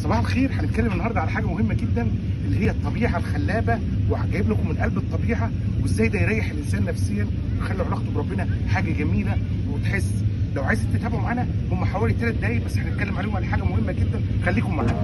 صباح الخير هنتكلم النهارده على حاجه مهمه جدا اللي هي الطبيعه الخلابه وجايب لكم من قلب الطبيعه وازاي ده يريح الانسان نفسيا ويخلي علاقته بربنا حاجه جميله وتحس لو عايز تتابعوا معانا هم حوالي ثلاث دقايق بس هنتكلم عليهم على حاجه مهمه جدا خليكم معانا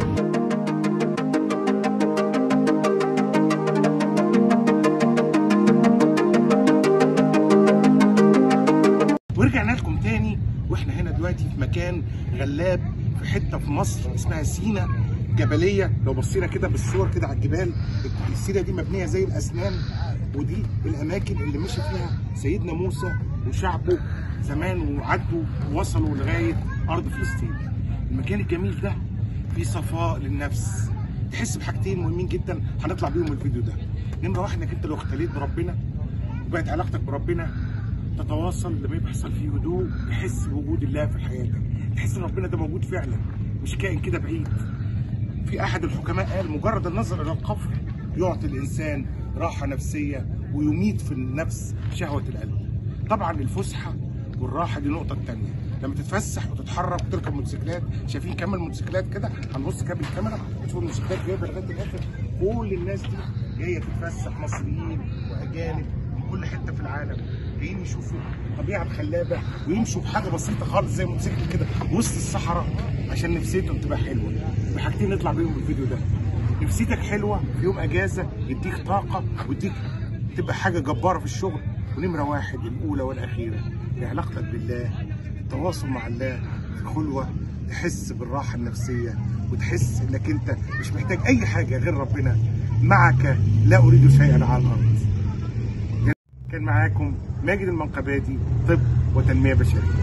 ورجعنا لكم تاني واحنا هنا دلوقتي في مكان غلاب في حته في مصر اسمها سينا جبليه لو بصينا كده بالصور كده على الجبال السينا دي مبنيه زي الاسنان ودي الاماكن اللي مشي فيها سيدنا موسى وشعبه زمان وعدوا ووصلوا لغايه ارض فلسطين المكان الجميل ده فيه صفاء للنفس تحس بحاجتين مهمين جدا هنطلع بيهم الفيديو ده نمره واحد انك انت لو اختليت بربنا وبقت علاقتك بربنا تتواصل لما بيحصل فيه هدوء تحس بوجود الله في حياتك تحس ان ربنا ده موجود فعلا مش كائن كده بعيد في احد الحكماء قال مجرد النظر الى القبر يعطي الانسان راحه نفسيه ويميت في النفس شهوه القلب طبعا الفسحه والراحه دي نقطه تانية لما تتفسح وتتحرك وتركب موتوسيكلات شايفين كم الموتوسيكلات كده هنبص كده بالكاميرا نشوف الموتوسيكلات جايبه لغايه الاخر كل الناس دي جايه تتفسح مصريين واجانب من كل حته في العالم جايين يشوفوا الطبيعه الخلابه ويمشوا بحاجه بسيطه خالص زي موتوسيكل كده وسط الصحراء عشان نفسيتهم تبقى حلوه بحاجتين نطلع بيهم الفيديو ده نفسيتك حلوه في يوم اجازه يديك طاقه ويديك تبقى حاجه جباره في الشغل ونمره واحد الاولى والاخيره هي علاقتك بالله التواصل مع الله في خلوه تحس بالراحه النفسيه وتحس انك انت مش محتاج اي حاجه غير ربنا معك لا اريد شيئا على الارض كان معاكم ماجد المنقباتي طب وتنميه بشريه